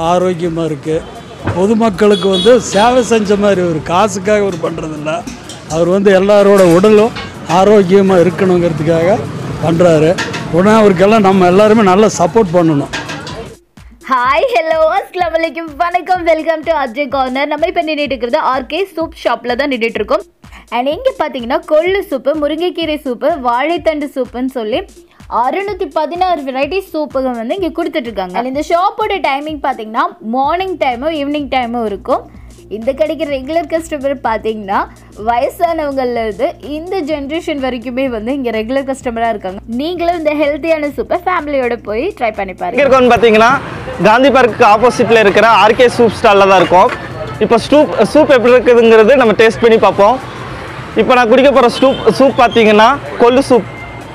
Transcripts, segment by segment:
ஆரோக்கியமாக இருக்குது பொதுமக்களுக்கு வந்து சேவை செஞ்ச மாதிரி ஒரு காசுக்காக அவர் பண்ணுறதில்ல அவர் வந்து எல்லாரோட உடலும் ஆரோக்கியமாக இருக்கணுங்கிறதுக்காக பண்ணுறாரு உடனே அவருக்கெல்லாம் நம்ம எல்லாருமே நல்லா சப்போர்ட் பண்ணணும் ஹாய் ஹலோ அஸ்லாம் வலைக்கும் வணக்கம் வெல்கம் டு அஜய் கார்னர் நம்ம இப்போ நின்றுட்டு இருக்கிறது ஆர்கே சூப் ஷாப்பில் தான் நின்றுட்டு இருக்கோம் அண்ட் இங்கே பார்த்தீங்கன்னா கொள்ளு சூப்பு முருங்கைக்கீரை சூப்பு வாழைத்தண்டு சூப்புன்னு சொல்லி அறுநூத்தி பதினாறு வெரைட்டி சூப்புகள் வந்து இங்கே கொடுத்துட்ருக்காங்க அண்ட் இந்த ஷாப்போட டைமிங் பார்த்தீங்கன்னா மார்னிங் டைமும் ஈவினிங் டைமும் இருக்கும் இந்த கடைக்கு ரெகுலர் கஸ்டமர் பார்த்தீங்கன்னா வயசானவங்கள்ல இருந்து இந்த ஜென்ரேஷன் வரைக்குமே வந்து இங்கே ரெகுலர் கஸ்டமராக இருக்காங்க நீங்களும் இந்த ஹெல்த்தியான சூப்பை ஃபேமிலியோட போய் ட்ரை பண்ணி பாருங்க எங்கே இருக்கோம்னு பார்த்தீங்கன்னா காந்தி பார்க்கு ஆப்போசிட்டில் இருக்கிற ஆர்கே சூப் ஸ்டாலில் தான் இருக்கோம் இப்போ சூப் சூப் எப்படி இருக்குதுங்கிறது நம்ம டேஸ்ட் பண்ணி பார்ப்போம் இப்போ நான் குடிக்க போகிற சூப் சூப் பார்த்தீங்கன்னா கொள்ளு சூப்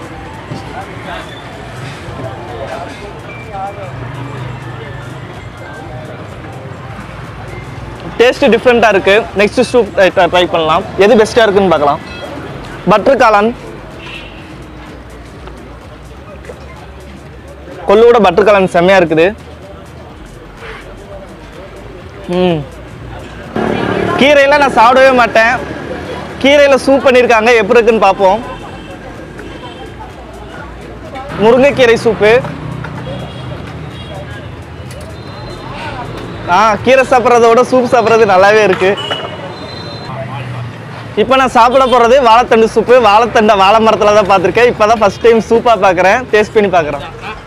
டேஸ்ட் டிஃப்ரெண்ட்டாக இருக்குது நெக்ஸ்ட் சூப் ட்ரை பண்ணலாம் எது பெஸ்ட்டாக இருக்குன்னு பார்க்கலாம் பட்டர் காளான் கொள்ளோட பட்டர் காளான் செம்மையாக இருக்குது ம் கீரையெல்லாம் நான் சாப்பிடவே மாட்டேன் கீரையில் சூப் பண்ணியிருக்காங்க எப்படி இருக்குன்னு பார்ப்போம் முருங்கைக்கீரை சூப்பு ஆ கீரை சாப்பிட்றத விட சூப் சாப்பிட்றது நல்லாவே இருக்கு இப்போ நான் சாப்பிட போகிறது வாழைத்தண்டு சூப்பு வாழைத்தண்டை வாழை மரத்தில் தான் பார்த்துருக்கேன் இப்போ தான் ஃபஸ்ட் டைம் சூப்பாக பார்க்குறேன் டேஸ்ட் பண்ணி பார்க்குறேன்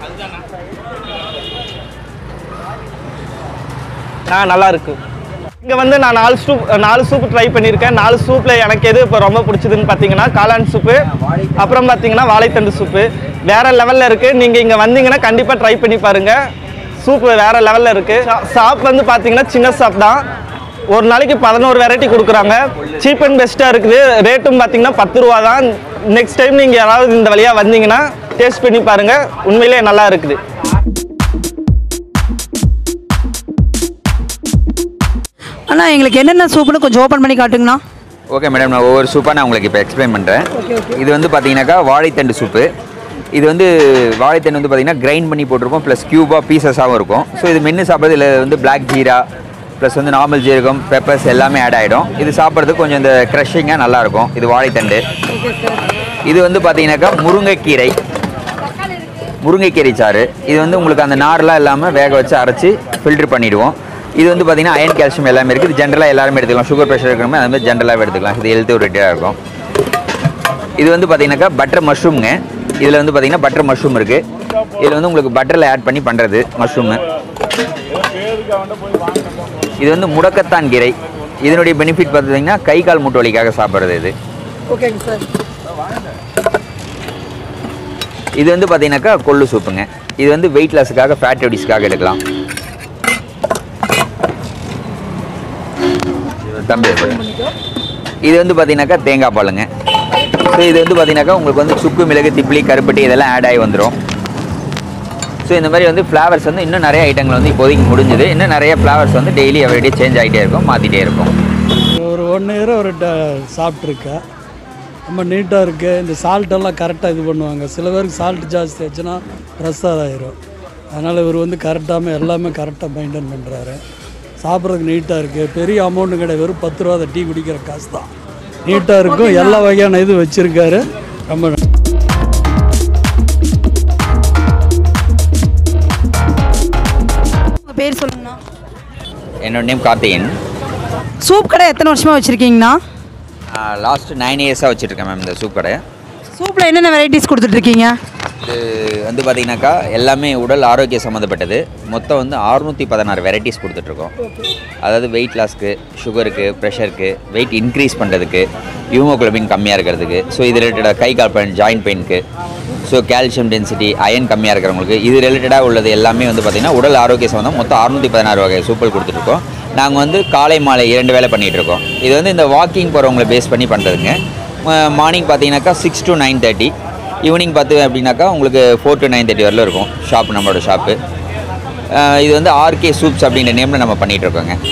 ஆ நல்லா இருக்கு இங்கே வந்து நான் நாலு சூப் நாலு சூப் ட்ரை பண்ணியிருக்கேன் நாலு சூப்பில் எனக்கு எது இப்போ ரொம்ப பிடிச்சதுன்னு பார்த்தீங்கன்னா காளான் சூப்பு அப்புறம் பார்த்தீங்கன்னா வாழைத்தண்டு சூப்பு வேற லெவலில் இருக்குது நீங்கள் இங்கே வந்தீங்கன்னா கண்டிப்பாக ட்ரை பண்ணி பாருங்கள் சூப் வேற லெவலில் இருக்குது ஷாப் வந்து பார்த்தீங்கன்னா சின்ன ஷாப் தான் ஒரு நாளைக்கு பதினோரு வெரைட்டி கொடுக்குறாங்க சீப் அண்ட் பெஸ்ட்டாக இருக்குது ரேட்டும் பார்த்தீங்கன்னா பத்து ரூபா தான் நெக்ஸ்ட் டைம் நீங்கள் யாராவது இந்த வழியாக வந்தீங்கன்னா டேஸ்ட் பண்ணி பாருங்கள் உண்மையிலேயே நல்லா இருக்குது அண்ணா எங்களுக்கு என்னென்ன சூப்புன்னு கொஞ்சம் ஓப்பன் பண்ணி காட்டுங்கண்ணா ஓகே மேடம் நான் ஒவ்வொரு சூப்பாக நான் உங்களுக்கு இப்போ எக்ஸ்பிளைன் பண்ணுறேன் இது வந்து பார்த்தீங்கன்னாக்கா வாழைத்தண்டு சூப்பு இது வந்து வாழைத்தண்டு வந்து பார்த்தீங்கன்னா கிரைண்ட் பண்ணி போட்டிருப்போம் ப்ளஸ் க்யூபாக பீசஸாகவும் இருக்கும் ஸோ இது மென்று சாப்பிட்றது இதில் வந்து பிளாக் ஜீரா ப்ளஸ் வந்து நார்மல் ஜீரகம் பெப்பர்ஸ் எல்லாமே ஆட் ஆகிடும் இது சாப்பிட்றதுக்கு கொஞ்சம் இந்த க்ரஷிங்காக நல்லாயிருக்கும் இது வாழைத்தண்டு இது வந்து பார்த்தீங்கன்னாக்கா முருங்கைக்கீரை முருங்கைக்கீரை சாறு இது வந்து உங்களுக்கு அந்த நார்லாம் இல்லாமல் வேக வச்சு அரைச்சி ஃபில்டர் பண்ணிவிடுவோம் இது வந்து பார்த்தீங்கன்னா அயன் கால்சியம் எல்லாமே இருக்குது இது ஜென்ரலாக எல்லாருமே எடுத்துக்கலாம் சுகர் ப்ரெஷர் இருக்கிறமே அது மாதிரி ஜென்ரலாகவே எடுத்துக்கலாம் இது ஹெல்த்து ஒரு இருக்கும் இது வந்து பார்த்தீங்கன்னாக்கா பட்டர் மஷ்ரூம்ங்க இதில் வந்து பார்த்தீங்கன்னா பட்டர் மஷ்ரூம் இருக்குது இதில் வந்து உங்களுக்கு பட்டரில் ஆட் பண்ணி பண்ணுறது மஷ்ரூமு இது வந்து முடக்கத்தான் கீரை இதனுடைய பெனிஃபிட் பார்த்தீங்கன்னா கை கால் மூட்டு வலிக்காக சாப்பிட்றது இது ஓகேங்க சார் இது வந்து பார்த்தீங்கன்னாக்கா கொள்ளு சூப்புங்க இது வந்து வெயிட் லாஸுக்காக ஃபேட் ரெடியூஸ்க்காக எடுக்கலாம் தம்பி போடு. இது வந்து பார்த்தீங்கன்னாக்கா தேங்காய் பாலுங்க ஸோ இது வந்து பார்த்தீங்கன்னாக்கா உங்களுக்கு வந்து சுக்கு மிளகு திப்பிலி கருப்பட்டி இதெல்லாம் ஆட் ஆகி வந்துடும் ஸோ இந்த மாதிரி வந்து ஃப்ளவர்ஸ் வந்து இன்னும் நிறைய ஐட்டங்கள் வந்து இப்போதைக்கு முடிஞ்சுது இன்னும் நிறைய ஃப்ளவர்ஸ் வந்து டெய்லி எவ்ரிடே சேஞ்ச் ஆகிட்டே இருக்கும் மாற்றிட்டே இருக்கும் ஒரு ஒன் இயர் ஒரு ட சாப்பிட்ருக்கேன் ரொம்ப நீட்டாக இருக்குது இந்த சால்ட்டெல்லாம் கரெக்டாக இது பண்ணுவாங்க சில பேருக்கு சால்ட் ஜாஸ்தி ஆச்சுன்னா ப்ரெஷர் ஆயிரும் அதனால் இவர் வந்து கரெக்டாக எல்லாமே கரெக்டாக மெயின்டைன் பண்ணுறாரு சாப்பிட்றதுக்கு நீட்டாக இருக்குது பெரிய அமௌண்ட்டு கிடையாது வெறும் பத்து ரூபா டீ குடிக்கிற காசு தான் நீட்டாக இருக்கும் எல்லா வகையான இது வச்சுருக்காரு ரொம்ப உங்கள் பேர் சொல்லுங்கண்ணா என்னோட நேம் கார்த்திகேயன் சூப் கடை எத்தனை வருஷமாக வச்சுருக்கீங்கண்ணா லாஸ்ட் நைன் இயர்ஸாக வச்சுருக்கேன் மேம் இந்த சூப் கடை சூப்பில் என்னென்ன வெரைட்டிஸ் கொடுத்துட்ருக்கீங்க இது வந்து பார்த்தீங்கன்னாக்கா எல்லாமே உடல் ஆரோக்கியம் சம்மந்தப்பட்டது மொத்தம் வந்து அறுநூற்றி பதினாறு வெரைட்டிஸ் கொடுத்துட்ருக்கோம் அதாவது வெயிட் லாஸ்க்கு சுகருக்கு ப்ரெஷருக்கு வெயிட் இன்க்ரீஸ் பண்ணுறதுக்கு ஹியூமோகுளோபின் கம்மியாக இருக்கிறதுக்கு ஸோ இது ரிலேட்டடாக கை கால் பெயின் ஜாயின்ட் பெயினுக்கு ஸோ கால்சியம் டென்சிட்டி அயன் கம்மியாக இருக்கிறவங்களுக்கு இது ரிலேட்டடாக உள்ளது எல்லாமே வந்து பார்த்திங்கன்னா உடல் ஆரோக்கிய சம்மந்தம் மொத்தம் அறுநூற்றி பதினாறு வகை சூப்பல் கொடுத்துட்ருக்கோம் நாங்கள் வந்து காலை மாலை இரண்டு வேலை பண்ணிகிட்டு இருக்கோம் இது வந்து இந்த வாக்கிங் போகிறவங்களை பேஸ் பண்ணி பண்ணுறதுங்க மார்னிங் பார்த்தீங்கன்னாக்கா six to nine thirty evening பார்த்து அப்படின்னாக்கா உங்களுக்கு ஃபோர் டு நைன் தேர்ட்டி வரல இருக்கும் ஷாப் நம்மளோட ஷாப்பு இது வந்து ஆர்கே சூப்ஸ் அப்படின்ற நேமில் நம்ம பண்ணிகிட்டு இருக்கோங்க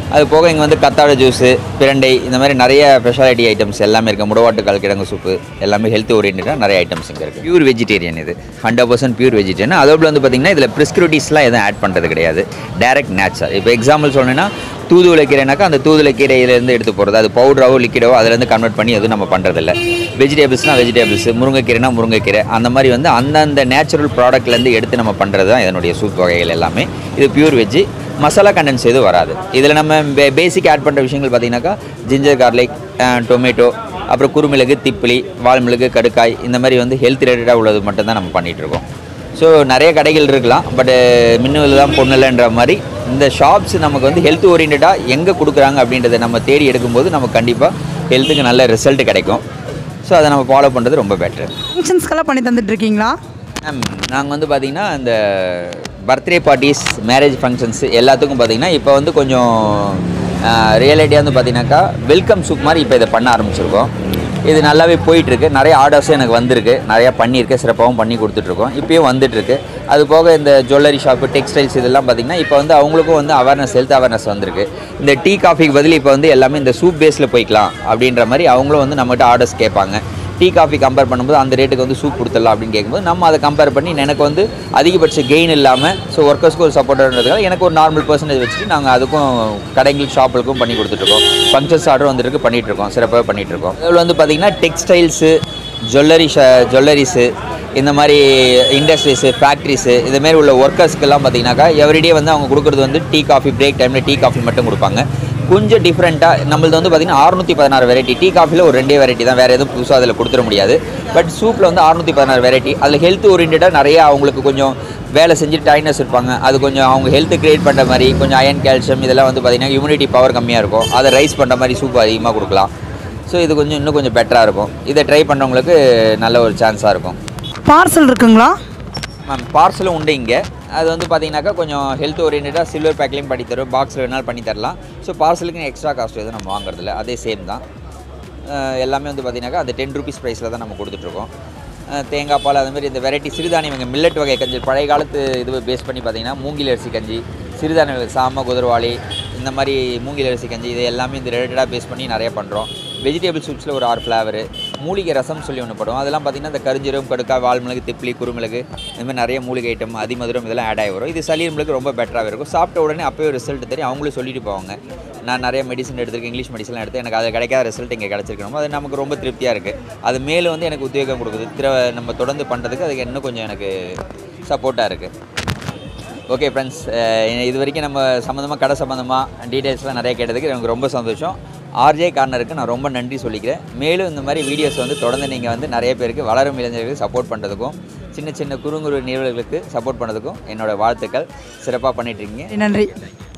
அது போக இங்கே வந்து கத்தாழை ஜூஸு பிரண்டை இந்த மாதிரி நிறைய ஸ்பெஷாலிட்டி ஐட்டம்ஸ் எல்லாமே இருக்குது முடவாட்டு கால்கிழங்கு சூப்பு எல்லாமே ஹெல்த் ஓரியன்டாக நிறைய ஐட்டம்ஸ் இங்கே இருக்குது பியூர் வெஜிடேரியன் இது ஹண்ட்ரட் பர்சன்ட் பியூர் வெஜிடேரியன் அதோட வந்து பார்த்திங்கன்னா இதில் ப்ரிஸ்கிரிட்டிஸ்லாம் எதுவும் ஆட் பண்ணுறது கிடையாது டேரக்ட் நேச்சர் இப்போ எக்ஸாம்பிள் சொன்னேன்னா தூதுவளை கீரைனாக்கா அந்த தூதுவளை கீரையிலேருந்து எடுத்து போகிறது அது பவுடராவோ லிக்விடோ அதுலேருந்து கன்வெர்ட் பண்ணி எதுவும் நம்ம பண்ணுறதில்ல வெஜிடபிள்ஸ்னால் வெஜிடபிள்ஸ் முருங்கைக்கீரைனா முருங்கைக்கீரை அந்த மாதிரி வந்து அந்தந்த நேச்சுரல் ப்ராடக்ட்லேருந்து எடுத்து நம்ம பண்ணுறது தான் இதனுடைய சூப் வகைகள் எல்லாமே இது பியூர் வெஜ்ஜு மசாலா கண்டென்ஸ் எதுவும் வராது இதில் நம்ம பேசிக் ஆட் பண்ணுற விஷயங்கள் பார்த்தீங்கன்னாக்கா ஜிஞ்சர் கார்லிக் டொமேட்டோ அப்புறம் குறுமிளகு திப்பிலி வால்மிளகு கடுக்காய் இந்த மாதிரி வந்து ஹெல்த் ரிலேட்டடாக உள்ளது மட்டும்தான் நம்ம பண்ணிகிட்டு இருக்கோம் ஸோ நிறைய கடைகள் இருக்கலாம் பட்டு மின்னுவில் தான் பொண்ணுலன்ற மாதிரி இந்த ஷாப்ஸ் நமக்கு வந்து ஹெல்த் ஓரியன்டாக எங்கே கொடுக்குறாங்க அப்படின்றத நம்ம தேடி எடுக்கும்போது நமக்கு கண்டிப்பாக ஹெல்த்துக்கு நல்ல ரிசல்ட் கிடைக்கும் ஸோ அதை நம்ம ஃபாலோ பண்ணுறது ரொம்ப பெட்டர் ஃபங்க்ஷன்ஸ்க்கெல்லாம் பண்ணி தந்துட்டு இருக்கீங்களா மேம் நாங்கள் வந்து பார்த்திங்கன்னா இந்த பர்த்டே பார்ட்டிஸ் மேரேஜ் ஃபங்க்ஷன்ஸ் எல்லாத்துக்கும் பார்த்திங்கன்னா இப்போ வந்து கொஞ்சம் ரியாலிட்டியாக வந்து பார்த்தீங்கன்னாக்கா வெல்கம் சூப் மாதிரி இப்போ இதை பண்ண ஆரம்பிச்சிருக்கோம் இது நல்லாவே போயிட்டுருக்கு நிறைய ஆர்டர்ஸும் எனக்கு வந்திருக்கு நிறையா பண்ணியிருக்கேன் சிறப்பாகவும் பண்ணி கொடுத்துட்ருக்கோம் இப்போயும் வந்துட்டுருக்கு அது போக இந்த ஜுவல்லரி ஷாப்பு டெக்ஸ்டைல்ஸ் இதெல்லாம் பார்த்திங்கன்னா இப்போ வந்து அவங்களுக்கும் வந்து அவேர்னஸ் ஹெல்த் அவேர்னஸ் வந்திருக்கு இந்த டீ காஃபிக்கு பதில் இப்போ வந்து எல்லாமே இந்த சூப் பேஸில் போய்க்கலாம் அப்படின்ற மாதிரி அவங்களும் வந்து நம்மகிட்ட ஆர்டர்ஸ் கேட்பாங்க டீ காஃபி கம்பேர் பண்ணும்போது அந்த ரேட்டுக்கு வந்து சூப் கொடுத்துடலாம் அப்படின்னு கேட்கும்போது நம்ம அதை கம்பேர் பண்ணி எனக்கு வந்து அதிகபட்ச கெயின் இல்லாமல் ஸோ ஒர்க்கர்ஸ்க்கு ஒரு சப்போர்ட்ன்றதுக்காக எனக்கு ஒரு நார்மல் பர்சன்டேஜ் வச்சுட்டு நாங்கள் அதுக்கும் கடைங்களுக்கு ஷாப்புகளுக்கும் பண்ணி கொடுத்துட்ருக்கோம் ஃபங்க்ஷன்ஸ் ஆர்டர் வந்துருக்கு பண்ணிகிட்ருக்கோம் சிறப்பாக பண்ணிகிட்ருக்கோம் இதில் வந்து பார்த்திங்கன்னா டெக்ஸ்டைல்ஸு ஜுவல்லரி ஷ ஜுவல்லரிஸு இந்த மாதிரி இண்டஸ்ட்ரீஸு ஃபேக்ட்ரிஸு இதுமாரி உள்ள ஒர்க்கர்ஸ்க்கெல்லாம் பார்த்தீங்கன்னாக்கா எவ்ரிடே வந்து அவங்க கொடுக்குறது வந்து டீ காஃபி பிரேக் டைமில் டீ காஃபி மட்டும் கொடுப்பாங்க கொஞ்சம் டிஃப்ரெண்ட்டாக நம்மளது வந்து பார்த்திங்கன்னா அறுநூற்றி பதினாறு வெரைட்டி டீ காஃபியில் ஒரு ரெண்டே வெரைட்டி தான் வேறு எதுவும் புதுசாக அதில் கொடுத்துட முடியாது பட் சூப்பில் வந்து அறுநூற்றி பதினாறு வெரைட்டி அதில் ஹெல்த் ஓரியன்டாக நிறைய அவங்களுக்கு கொஞ்சம் வேலை செஞ்சு டைட்னஸ் இருப்பாங்க அது கொஞ்சம் அவங்க ஹெல்த் கிரியேட் பண்ணுற மாதிரி கொஞ்சம் அயன் கால்சியம் இதெல்லாம் வந்து பார்த்திங்கன்னா இம்யூனிட்டி பவர் கம்மியாக இருக்கும் அதை ரைஸ் பண்ணுற மாதிரி சூப் அதிகமாக கொடுக்கலாம் ஸோ இது கொஞ்சம் இன்னும் கொஞ்சம் பெட்டராக இருக்கும் இதை ட்ரை பண்ணுறவங்களுக்கு நல்ல ஒரு சான்ஸாக இருக்கும் பார்சல் இருக்குங்களா மேம் பார்சலும் உண்டு இங்கே அது வந்து பார்த்தீங்கன்னாக்கா கொஞ்சம் ஹெல்த் ஓரியன்டாக சில்வர் பேக்லேயும் பண்ணி தரும் பாக்ஸில் வேணாலும் பண்ணி தரலாம் ஸோ பார்சலுக்கு எக்ஸ்ட்ரா காஸ்ட் எதுவும் நம்ம வாங்குறதில்ல அதே சேம் தான் அஹ் எல்லாமே வந்து பார்த்தீங்கன்னாக்கா அது டென் ருபீஸ் ப்ரைஸில் தான் நம்ம கொடுத்துட்ருக்கோம் அஹ் தேங்காய் பால் அது மாதிரி இந்த வெரைட்டி சிறுதானியம் இங்கே மில்லட் வகை கஞ்சி பழைய காலத்து இது பேஸ் பண்ணி பார்த்தீங்கன்னா மூங்கில் அரிசி கஞ்சி சிறுதானிய சாம குதிரவாளி இந்த மாதிரி மூங்கில் அரிசி கஞ்சி இது எல்லாமே இந்த ரிலேட்டடாக பேஸ் பண்ணி நிறைய பண்ணுறோம் வெஜிடபிள் சூப்ஸில் ஒரு ஆறு ஃப்ளேவரு மூலிகை ரசம் சொல்லி ஒன்று படும் அதெல்லாம் பார்த்திங்கன்னா இந்த கருஞ்சீரகம் கடுக்கா வால்மிளகு திப்ளி குருமிளகு இந்த மாதிரி நிறைய மூலிகை ஐட்டம் அதிமதுரம் இதெல்லாம் ஆட் ஆகி வரும் இது சளீர்களுக்கு ரொம்ப பெட்டராகவே இருக்கும் சாப்பிட்ட உடனே அப்போயே ரிசல்ட் தெரியும் அவங்களும் சொல்லிட்டு போவாங்க நான் நிறைய மெடிசன் எடுத்திருக்கேன் இங்கிலீஷ் மெடிசன் எடுத்து எனக்கு அது கிடைக்காத ரிசல்ட் இங்கே கிடச்சிருக்கணும் அது நமக்கு ரொம்ப திருப்தியாக இருக்குது அது மேலும் வந்து எனக்கு உத்வேகம் கொடுக்குது திர நம்ம தொடர்ந்து பண்ணுறதுக்கு அதுக்கு இன்னும் கொஞ்சம் எனக்கு சப்போர்ட்டாக இருக்குது ஓகே ஃப்ரெண்ட்ஸ் இது வரைக்கும் நம்ம சம்மந்தமாக கடை சம்மந்தமாக டீட்டெயில்ஸ்லாம் நிறைய கேட்டதுக்கு எனக்கு ரொம்ப சந்தோஷம் ஆர்ஜே கார்னருக்கு நான் ரொம்ப நன்றி சொல்லிக்கிறேன் மேலும் இந்த மாதிரி வீடியோஸ் வந்து தொடர்ந்து நீங்கள் வந்து நிறைய பேருக்கு வளரும் இளைஞர்களுக்கு சப்போர்ட் பண்ணுறதுக்கும் சின்ன சின்ன குறுங்குறு நிறுவனங்களுக்கு சப்போர்ட் பண்ணதுக்கும் என்னோட வாழ்த்துக்கள் சிறப்பாக பண்ணிட்டு இருக்கீங்க நன்றி